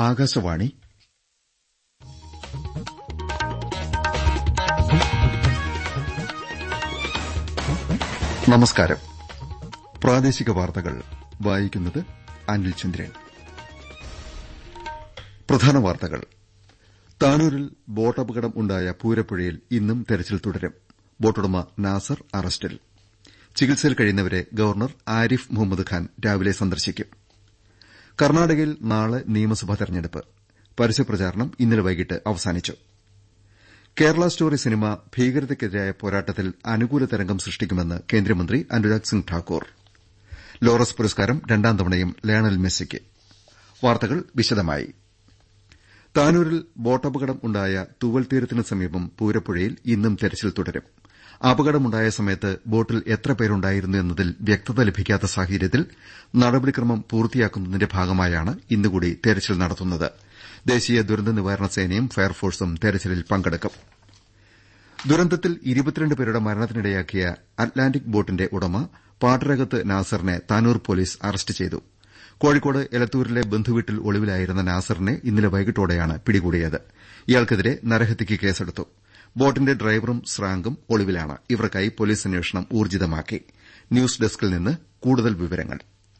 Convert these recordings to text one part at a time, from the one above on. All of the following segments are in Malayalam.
ആകാശവാണി നമസ്കാരം പ്രാദേശിക വാർത്തകൾ വായിക്കുന്നത് അനിൽ ചന്ദ്രൻ പ്രധാന വാർത്തകൾ താനൂരിൽ ബോട്ടപകടം ഉണ്ടായ പൂരപ്പുഴയിൽ ഇന്നും തെരച്ചിൽ തുടരും ബോട്ടുടമ നാസർ അറസ്റ്റിൽ ചികിത്സയിൽ കഴിയുന്നവരെ ഗവർണർ ആരിഫ് മുഹമ്മദ് ഖാൻ രാവിലെ സന്ദർശിക്കും കർണാടകയിൽ നാളെ നിയമസഭാ തെരഞ്ഞെടുപ്പ് പരസ്യപ്രചാരണം ഇന്നലെ വൈകിട്ട് അവസാനിച്ചു കേരള സ്റ്റോറി സിനിമ ഭീകരതയ്ക്കെതിരായ പോരാട്ടത്തിൽ അനുകൂല തരംഗം സൃഷ്ടിക്കുമെന്ന് കേന്ദ്രമന്ത്രി അനുരാഗ് സിംഗ് ഠാക്കൂർ ലോറസ് പുരസ്കാരം രണ്ടാം തവണയും ലയണൽ മെസ്സിക്ക് വാർത്തകൾ വിശദമായി താനൂരിൽ ബോട്ടപകടം ഉണ്ടായ തൂവൽ തീരത്തിന് സമീപം പൂരപ്പുഴയിൽ ഇന്നും തെരച്ചിൽ തുടരും അപകടമുണ്ടായ സമയത്ത് ബോട്ടിൽ എത്ര പേരുണ്ടായിരുന്നു എന്നതിൽ വ്യക്തത ലഭിക്കാത്ത സാഹചര്യത്തിൽ നടപടിക്രമം പൂർത്തിയാക്കുന്നതിന്റെ ഭാഗമായാണ് ഇന്നുകൂടി തെരച്ചിൽ നടത്തുന്നത് ദേശീയ ദുരന്ത നിവാരണ സേനയും ഫയർഫോഴ്സും തെരച്ചിലിൽ പങ്കെടുക്കും ദുരന്തത്തിൽ ഇരുപത്തിരണ്ട് പേരുടെ മരണത്തിനിടയാക്കിയ അറ്റ്ലാന്റിക് ബോട്ടിന്റെ ഉടമ പാട്ടരകത്ത് നാസറിനെ താനൂർ പോലീസ് അറസ്റ്റ് ചെയ്തു കോഴിക്കോട് എലത്തൂരിലെ ബന്ധുവീട്ടിൽ ഒളിവിലായിരുന്ന നാസറിനെ ഇന്നലെ വൈകിട്ടോടെയാണ് പിടികൂടിയത് ഇയാൾക്കെതിരെ നരഹത്യക്ക് കേസെടുത്തു ബോട്ടിന്റെ ഡ്രൈവറും സ്രാങ്കും ഒളിവിലാണ് ഇവർക്കായി പോലീസ് അന്വേഷണം ഊർജ്ജിതമാക്കി ന്യൂസ് ഡെസ്കിൽ നിന്ന് കൂടുതൽ വിവരങ്ങൾ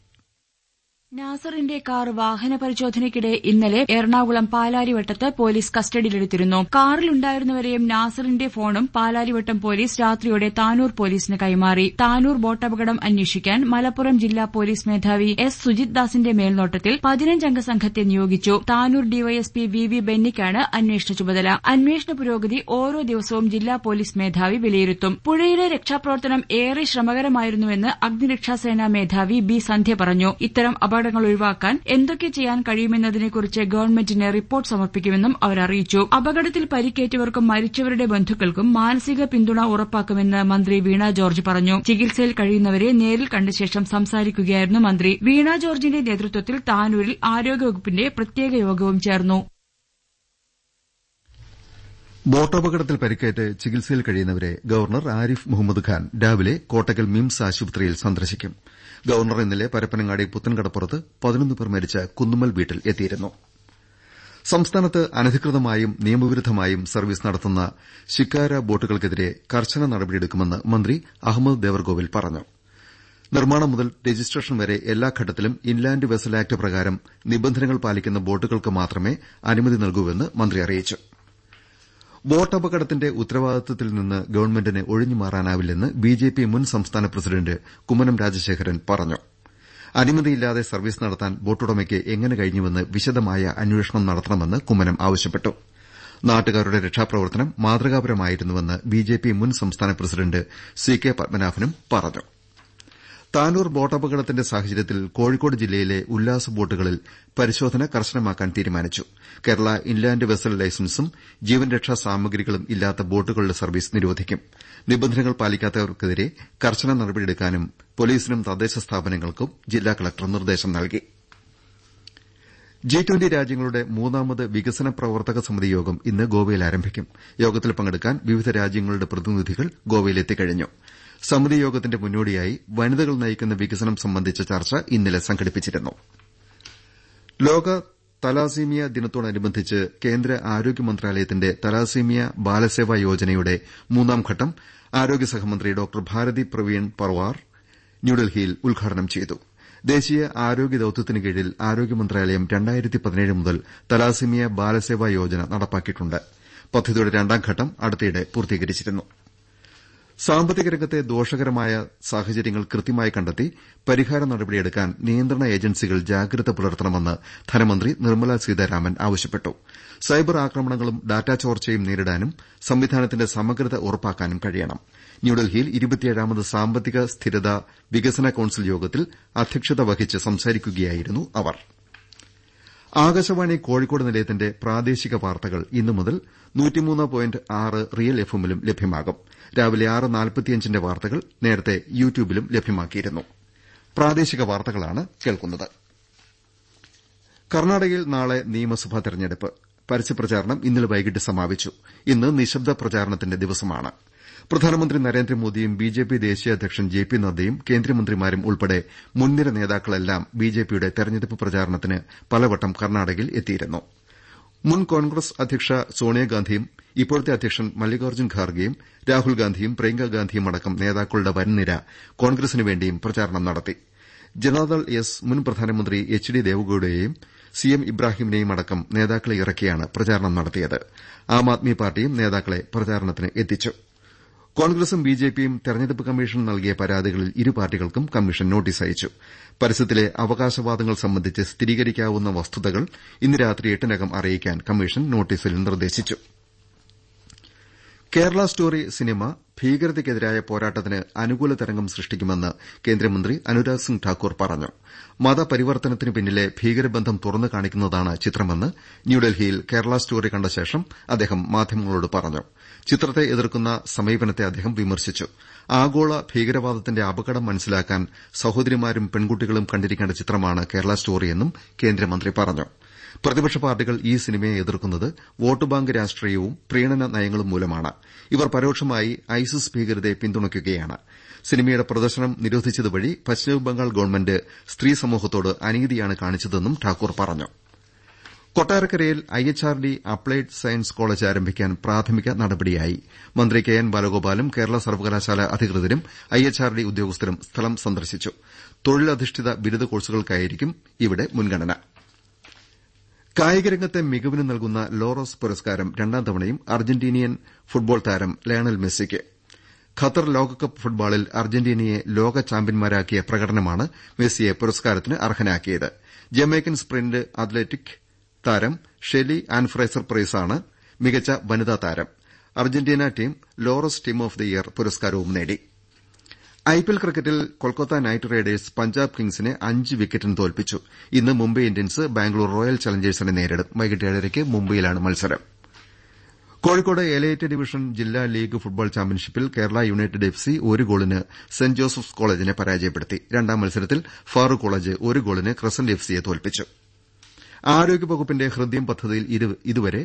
നാസറിന്റെ കാർ വാഹന പരിശോധനയ്ക്കിടെ ഇന്നലെ എറണാകുളം പാലാരിവട്ടത്ത് പോലീസ് കസ്റ്റഡിയിലെടുത്തിരുന്നു കാറിലുണ്ടായിരുന്നവരെയും നാസറിന്റെ ഫോണും പാലാരിവട്ടം പോലീസ് രാത്രിയോടെ താനൂർ പോലീസിന് കൈമാറി താനൂർ ബോട്ടപകടം അന്വേഷിക്കാൻ മലപ്പുറം ജില്ലാ പോലീസ് മേധാവി എസ് സുജിത് ദാസിന്റെ മേൽനോട്ടത്തിൽ പതിനഞ്ചംഗ സംഘത്തെ നിയോഗിച്ചു താനൂർ ഡിവൈഎസ്പി വി വി ബെന്നിക്കാണ് അന്വേഷണ ചുമതല അന്വേഷണ പുരോഗതി ഓരോ ദിവസവും ജില്ലാ പോലീസ് മേധാവി വിലയിരുത്തും പുഴയിലെ രക്ഷാപ്രവർത്തനം ഏറെ ശ്രമകരമായിരുന്നുവെന്ന് അഗ്നിരക്ഷാസേനാ മേധാവി ബി സന്ധ്യ പറഞ്ഞു ഇത്തരം അപകടങ്ങൾ ഒഴിവാക്കാൻ എന്തൊക്കെ ചെയ്യാൻ കഴിയുമെന്നതിനെക്കുറിച്ച് ഗവൺമെന്റിന് റിപ്പോർട്ട് സമർപ്പിക്കുമെന്നും അവർ അറിയിച്ചു അപകടത്തിൽ പരിക്കേറ്റവർക്കും മരിച്ചവരുടെ ബന്ധുക്കൾക്കും മാനസിക പിന്തുണ ഉറപ്പാക്കുമെന്ന് മന്ത്രി വീണ ജോർജ് പറഞ്ഞു ചികിത്സയിൽ കഴിയുന്നവരെ നേരിൽ കണ്ട ശേഷം സംസാരിക്കുകയായിരുന്നു മന്ത്രി വീണ ജോർജിന്റെ നേതൃത്വത്തിൽ താനൂരിൽ ആരോഗ്യവകുപ്പിന്റെ പ്രത്യേക യോഗവും ചേർന്നു ബോട്ടപകടത്തിൽ പരിക്കേറ്റ് ചികിത്സയിൽ കഴിയുന്നവരെ ഗവർണർ ആരിഫ് മുഹമ്മദ് ഖാൻ രാവിലെ കോട്ടക്കൽ മിംസ് ആശുപത്രിയിൽ സന്ദർശിക്കും ഗവർണർ ഇന്നലെ പരപ്പനങ്ങാടി പുത്തൻകടപ്പുറത്ത് പതിനൊന്ന് പേർ മരിച്ച കുന്നുമ്മൽ വീട്ടിൽ എത്തിയിരുന്നു സംസ്ഥാനത്ത് അനധികൃതമായും നിയമവിരുദ്ധമായും സർവീസ് നടത്തുന്ന ശിക്കാര ബോട്ടുകൾക്കെതിരെ കർശന നടപടിയെടുക്കുമെന്ന് മന്ത്രി അഹമ്മദ് ദേവർകോവിൽ പറഞ്ഞു നിർമ്മാണം മുതൽ രജിസ്ട്രേഷൻ വരെ എല്ലാ ഘട്ടത്തിലും ഇൻലാന്റ് വെസൽ ആക്ട് പ്രകാരം നിബന്ധനകൾ പാലിക്കുന്ന ബോട്ടുകൾക്ക് മാത്രമേ അനുമതി നൽകൂവെന്ന് മന്ത്രി അറിയിച്ചു ബോട്ടപകടത്തിന്റെ ഉത്തരവാദിത്വത്തിൽ നിന്ന് ഗവൺമെന്റിന് ഒഴിഞ്ഞുമാറാനാവില്ലെന്ന് ബിജെപി മുൻ സംസ്ഥാന പ്രസിഡന്റ് കുമ്മനം രാജശേഖരൻ പറഞ്ഞു അനുമതിയില്ലാതെ സർവീസ് നടത്താൻ ബോട്ടുടമയ്ക്ക് എങ്ങനെ കഴിഞ്ഞുവെന്ന് വിശദമായ അന്വേഷണം നടത്തണമെന്ന് കുമ്മനം ആവശ്യപ്പെട്ടു നാട്ടുകാരുടെ രക്ഷാപ്രവർത്തനം മാതൃകാപരമായിരുന്നുവെന്ന് ബിജെപി മുൻ സംസ്ഥാന പ്രസിഡന്റ് സി കെ പത്മനാഭനും പറഞ്ഞു താനൂർ ബോട്ടപകടത്തിന്റെ സാഹചര്യത്തിൽ കോഴിക്കോട് ജില്ലയിലെ ഉല്ലാസ ബോട്ടുകളിൽ പരിശോധന കർശനമാക്കാൻ തീരുമാനിച്ചു കേരള ഇൻലാന്റ് വെസൽ ലൈസൻസും ജീവൻ രക്ഷാ സാമഗ്രികളും ഇല്ലാത്ത ബോട്ടുകളുടെ സർവീസ് നിരോധിക്കും നിബന്ധനകൾ പാലിക്കാത്തവർക്കെതിരെ കർശന നടപടിയെടുക്കാനും പോലീസിനും തദ്ദേശ സ്ഥാപനങ്ങൾക്കും ജില്ലാ കളക്ടർ നിർദ്ദേശം നൽകി ജി ട്വന്റി രാജ്യങ്ങളുടെ മൂന്നാമത് വികസന പ്രവർത്തക സമിതി യോഗം ഇന്ന് ഗോവയിൽ ആരംഭിക്കും യോഗത്തിൽ പങ്കെടുക്കാൻ വിവിധ രാജ്യങ്ങളുടെ പ്രതിനിധികൾ ഗോവയിലെത്തിക്കഴിഞ്ഞു സമിതി യോഗത്തിന്റെ മുന്നോടിയായി വനിതകൾ നയിക്കുന്ന വികസനം സംബന്ധിച്ച ചർച്ച ഇന്നലെ സംഘടിപ്പിച്ചിരുന്നു ലോക തലാസീമിയ ദിനത്തോടനുബന്ധിച്ച് കേന്ദ്ര ആരോഗ്യ മന്ത്രാലയത്തിന്റെ തലാസീമിയ ബാലസേവാ യോജനയുടെ മൂന്നാം ഘട്ടം ആരോഗ്യ സഹമന്ത്രി ഡോക്ടർ ഭാരതി പ്രവീൺ പർവാർ ന്യൂഡൽഹിയിൽ ഉദ്ഘാടനം ചെയ്തു ദേശീയ ആരോഗ്യ ദൌത്യത്തിന് കീഴിൽ ആരോഗ്യ മന്ത്രാലയം മുതൽ തലാസീമിയ ബാലസേവാ യോജന നടപ്പാക്കിയിട്ടുണ്ട് പദ്ധതിയുടെ രണ്ടാം ഘട്ടം അടുത്തിടെ പൂർത്തീകരിച്ചിരുന്നു സാമ്പത്തിക രംഗത്തെ ദോഷകരമായ സാഹചര്യങ്ങൾ കൃത്യമായി കണ്ടെത്തി പരിഹാര നടപടിയെടുക്കാൻ നിയന്ത്രണ ഏജൻസികൾ ജാഗ്രത പുലർത്തണമെന്ന് ധനമന്ത്രി നിർമ്മല സീതാരാമൻ ആവശ്യപ്പെട്ടു സൈബർ ആക്രമണങ്ങളും ഡാറ്റാ ചോർച്ചയും നേരിടാനും സംവിധാനത്തിന്റെ സമഗ്രത ഉറപ്പാക്കാനും കഴിയണം ന്യൂഡൽഹിയിൽ ഇരുപത്തിയേഴാമത് സാമ്പത്തിക സ്ഥിരത വികസന കൌൺസിൽ യോഗത്തിൽ അധ്യക്ഷത വഹിച്ച് സംസാരിക്കുകയായിരുന്നു അവർ ആകാശവാണി കോഴിക്കോട് നിലയത്തിന്റെ പ്രാദേശിക വാർത്തകൾ ഇന്നു മുതൽ റിയൽ എഫ്എമ്മിലും ലഭ്യമാകും രാവിലെ ആറ് നാൽപ്പത്തിയഞ്ചിന്റെ വാർത്തകൾ നേരത്തെ യൂട്യൂബിലും ലഭ്യമാക്കിയിരുന്നു കർണാടകയിൽ നാളെ നിയമസഭാ തെരഞ്ഞെടുപ്പ് പരസ്യപ്രചാരണം ഇന്നലെ വൈകിട്ട് സമാപിച്ചു ഇന്ന് നിശബ്ദ പ്രചാരണത്തിന്റെ ദിവസമാണ് പ്രധാനമന്ത്രി നരേന്ദ്രമോദിയും ബിജെപി ദേശീയ അധ്യക്ഷൻ ജെ പി നദ്ദയും കേന്ദ്രമന്ത്രിമാരും ഉൾപ്പെടെ മുൻനിര നേതാക്കളെല്ലാം ബിജെപിയുടെ തെരഞ്ഞെടുപ്പ് പ്രചാരണത്തിന് പലവട്ടം കർണാടകയിൽ എത്തിയിരുന്നു മുൻ കോൺഗ്രസ് അധ്യക്ഷ സോണിയാഗാന്ധിയും ഇപ്പോഴത്തെ അധ്യക്ഷൻ മല്ലികാർജ്ജുൻ ഖാർഗെയും രാഹുൽ ഗാന്ധിയും പ്രിയങ്ക ഗാന്ധിയും അടക്കം നേതാക്കളുടെ വൻനിര കോൺഗ്രസിന് വേണ്ടിയും പ്രചാരണം നടത്തി ജനതാദൾ എസ് മുൻ പ്രധാനമന്ത്രി എച്ച് ഡി ദേവഗൌഡയെയും സി എം ഇബ്രാഹിമിനെയും അടക്കം നേതാക്കളെ ഇറക്കിയാണ് പ്രചാരണം നടത്തിയത് ആം ആദ്മി പാർട്ടിയും നേതാക്കളെ പ്രചാരണത്തിന് എത്തിച്ചു കോൺഗ്രസും ബിജെപിയും തെരഞ്ഞെടുപ്പ് കമ്മീഷൻ നൽകിയ പരാതികളിൽ ഇരു പാർട്ടികൾക്കും കമ്മീഷൻ നോട്ടീസ് അയച്ചു പരസ്യത്തിലെ അവകാശവാദങ്ങൾ സംബന്ധിച്ച് സ്ഥിരീകരിക്കാവുന്ന വസ്തുതകൾ ഇന്ന് രാത്രി എട്ടിനകം അറിയിക്കാൻ കമ്മീഷൻ നോട്ടീസിൽ നിർദ്ദേശിച്ചു കേരള സ്റ്റോറി സിനിമ ഭീകരതയ്ക്കെതിരായ പോരാട്ടത്തിന് അനുകൂല തരംഗം സൃഷ്ടിക്കുമെന്ന് കേന്ദ്രമന്ത്രി അനുരാഗ് സിംഗ് ഠാക്കൂർ പറഞ്ഞു മതപരിവർത്തനത്തിന് പിന്നിലെ ഭീകരബന്ധം തുറന്നു കാണിക്കുന്നതാണ് ചിത്രമെന്ന് ന്യൂഡൽഹിയിൽ കേരള സ്റ്റോറി കണ്ട ശേഷം അദ്ദേഹം മാധ്യമങ്ങളോട് പറഞ്ഞു ചിത്രത്തെ എതിർക്കുന്ന സമീപനത്തെ അദ്ദേഹം വിമർശിച്ചു ആഗോള ഭീകരവാദത്തിന്റെ അപകടം മനസ്സിലാക്കാൻ സഹോദരിമാരും പെൺകുട്ടികളും കണ്ടിരിക്കേണ്ട ചിത്രമാണ് കേരള സ്റ്റോറിയെന്നും കേന്ദ്രമന്ത്രി പറഞ്ഞു പ്രതിപക്ഷ പാർട്ടികൾ ഈ സിനിമയെ എതിർക്കുന്നത് വോട്ട് ബാങ്ക് രാഷ്ട്രീയവും പ്രീണന നയങ്ങളും മൂലമാണ് ഇവർ പരോക്ഷമായി ഐസിസ് ഭീകരതയെ പിന്തുണയ്ക്കുകയാണ് സിനിമയുടെ പ്രദർശനം നിരോധിച്ചതുവഴി പശ്ചിമബംഗാൾ ഗവൺമെന്റ് സ്ത്രീ സമൂഹത്തോട് അനീതിയാണ് കാണിച്ചതെന്നും ഠാക്കൂർ പറഞ്ഞു കൊട്ടാരക്കരയിൽ ഐഎച്ച്ആർഡി അപ്ലൈഡ് സയൻസ് കോളേജ് ആരംഭിക്കാൻ പ്രാഥമിക നടപടിയായി മന്ത്രി കെ എൻ ബാലഗോപാലും കേരള സർവകലാശാല അധികൃതരും ഐഎച്ച്ആർഡി ഉദ്യോഗസ്ഥരും സ്ഥലം സന്ദർശിച്ചു തൊഴിലധിഷ്ഠിത ബിരുദ കോഴ്സുകൾക്കായിരിക്കും ഇവിടെ മുൻഗണന കായികരംഗത്തെ മികവിന് നൽകുന്ന ലോറസ് പുരസ്കാരം രണ്ടാം തവണയും അർജന്റീനിയൻ ഫുട്ബോൾ താരം ലയണൽ മെസ്സിക്ക് ഖത്തർ ലോകകപ്പ് ഫുട്ബോളിൽ അർജന്റീനയെ ലോക ചാമ്പ്യന്മാരാക്കിയ പ്രകടനമാണ് മെസ്സിയെ പുരസ്കാരത്തിന് അർഹനാക്കിയത് ജമൈക്കൻ സ്പ്രിന്റ് അത്ലറ്റിക് താരം ഷെലി ആൻഫ്രൈസർ പ്രൈസാണ് മികച്ച വനിതാ താരം Argentina team Laureus team of the year പുരസ്കാരവും നേടി ഐപിഎൽ ക്രിക്കറ്റിൽ കൊൽക്കത്ത നൈറ്റ് റൈഡേഴ്സ് പഞ്ചാബ് കിങ്സിനെ അഞ്ച് വിക്കറ്റിന് തോൽപ്പിച്ചു ഇന്ന് മുംബൈ ഇന്ത്യൻസ് ബാംഗ്ലൂർ റോയൽ ചലഞ്ചേഴ്സിനെ നേരിടും വൈകിട്ട് ഏഴരയ്ക്ക് മുംബൈയിലാണ് മത്സരം കോഴിക്കോട് എലൈറ്റ് ഡിവിഷൻ ജില്ലാ ലീഗ് ഫുട്ബോൾ ചാമ്പ്യൻഷിപ്പിൽ കേരള യുണൈറ്റഡ് എഫ് സി ഒരു ഗോളിന് സെന്റ് ജോസഫ്സ് കോളേജിനെ പരാജയപ്പെടുത്തി രണ്ടാം മത്സരത്തിൽ ഫാറൂഖ് കോളേജ് ഒരു ഗോളിന് ക്രസന്റ് എഫ് സിയെ തോൽപ്പിച്ചു ആരോഗ്യവകുപ്പിന്റെ ഹൃദയം പദ്ധതിയിൽ ഇതുവരെ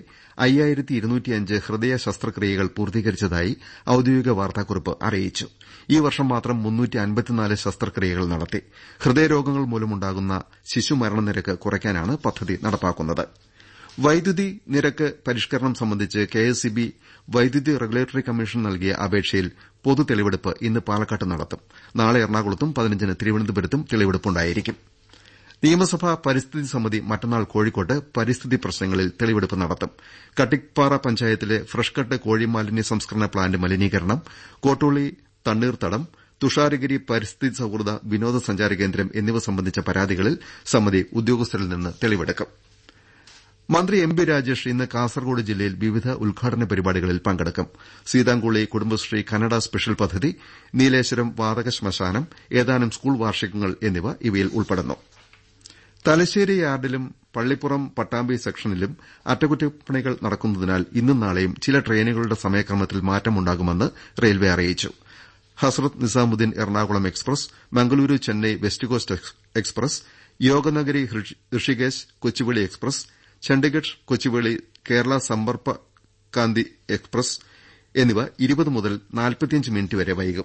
ഹൃദയ ശസ്ത്രക്രിയകൾ പൂർത്തീകരിച്ചതായി ഔദ്യോഗിക വാർത്താക്കുറിപ്പ് അറിയിച്ചു ഈ വർഷം മാത്രം ശസ്ത്രക്രിയകൾ നടത്തി ഹൃദയരോഗങ്ങൾ മൂലമുണ്ടാകുന്ന ശിശുമരണനിരക്ക് കുറയ്ക്കാനാണ് പദ്ധതി നടപ്പാക്കുന്നത് വൈദ്യുതി നിരക്ക് പരിഷ്കരണം സംബന്ധിച്ച് കെഎസ്ഇബി വൈദ്യുതി റെഗുലേറ്ററി കമ്മീഷൻ നൽകിയ അപേക്ഷയിൽ പൊതു തെളിവെടുപ്പ് ഇന്ന് പാലക്കാട്ട് നടത്തും നാളെ എറണാകുളത്തും പതിനഞ്ചിന് തിരുവനന്തപുരത്തും തെളിവെടുപ്പുണ്ടായിരിക്കും നിയമസഭാ പരിസ്ഥിതി സമിതി മറ്റന്നാൾ കോഴിക്കോട്ട് പരിസ്ഥിതി പ്രശ്നങ്ങളിൽ തെളിവെടുപ്പ് നടത്തും കട്ടിപ്പാറ പഞ്ചായത്തിലെ ഫ്രഷ് കട്ട് കോഴിമാലിന്യ സംസ്കരണ പ്ലാന്റ് മലിനീകരണം കോട്ടൂളി തണ്ണീർത്തടം തുഷാരഗിരി പരിസ്ഥിതി സൌഹൃദ വിനോദസഞ്ചാര കേന്ദ്രം എന്നിവ സംബന്ധിച്ച പരാതികളിൽ സമിതി ഉദ്യോഗസ്ഥരിൽ നിന്ന് തെളിവെടുക്കും മന്ത്രി എം ബി രാജേഷ് ഇന്ന് കാസർകോട് ജില്ലയിൽ വിവിധ ഉദ്ഘാടന പരിപാടികളിൽ പങ്കെടുക്കും സീതാംകുളി കുടുംബശ്രീ കന്നഡ സ്പെഷ്യൽ പദ്ധതി നീലേശ്വരം വാതക ശ്മശാനം ഏതാനും സ്കൂൾ വാർഷികങ്ങൾ എന്നിവ ഇവയിൽ ഉൾപ്പെടുന്നു തലശ്ശേരി യാർഡിലും പള്ളിപ്പുറം പട്ടാമ്പി സെക്ഷനിലും അറ്റകുറ്റപ്പണികൾ നടക്കുന്നതിനാൽ ഇന്നും നാളെയും ചില ട്രെയിനുകളുടെ സമയക്രമത്തിൽ മാറ്റമുണ്ടാകുമെന്ന് റെയിൽവേ അറിയിച്ചു Hazrat Nizamuddin Ernakulam express Mangaluru Chennai west coast express Yoganagari Rishikesh Kochuveli express Chandigarh Kochuveli Kerala Sampark Kranti express എന്നിവ ഇരുപത് മുതൽ നാൽപ്പത്തിയഞ്ച് മിനിറ്റ് വരെ വൈകും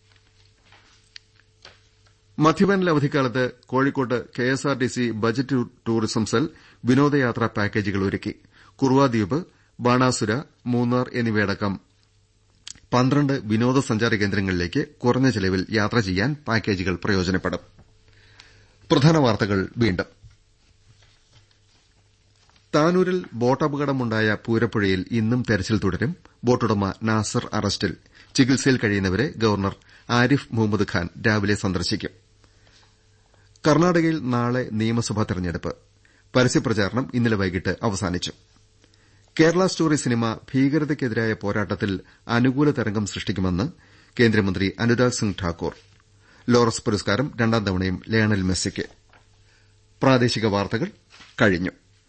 മധ്യവേനൽ അവധിക്കാലത്ത് കോഴിക്കോട്ട് കെഎസ്ആർടിസി ബജറ്റ് ടൂറിസം സെൽ വിനോദയാത്രാ പാക്കേജുകൾ ഒരുക്കി കുറുവാദ്വീപ് ബാണാസുര മൂന്നാർ എന്നിവയടക്കം പന്ത്രണ്ട് വിനോദസഞ്ചാര കേന്ദ്രങ്ങളിലേക്ക് കുറഞ്ഞ ചെലവിൽ യാത്ര ചെയ്യാൻ പാക്കേജുകൾ പ്രയോജനപ്പെടും താനൂരിൽ ബോട്ടപകടമുണ്ടായ പൂരപ്പുഴയിൽ ഇന്നും തെരച്ചിൽ തുടരും ബോട്ടുടമ നാസർ അറസ്റ്റിൽ ചികിത്സയിൽ കഴിയുന്നവരെ ഗവർണർ ആരിഫ് മുഹമ്മദ് ഖാൻ രാവിലെ സന്ദർശിക്കും കർണാടകയിൽ നാളെ നിയമസഭാ തെരഞ്ഞെടുപ്പ് പരസ്യപ്രചാരണം ഇന്നലെ വൈകിട്ട് അവസാനിച്ചു കേരള സ്റ്റോറി സിനിമ ഭീകരതയ്ക്കെതിരായ പോരാട്ടത്തിൽ അനുകൂല തരംഗം സൃഷ്ടിക്കുമെന്ന് കേന്ദ്രമന്ത്രി അനുരാഗ് സിംഗ് ഠാക്കൂർ ലോറസ് പുരസ്കാരം രണ്ടാം തവണയും ലയണൽ മെസ്സിക്ക്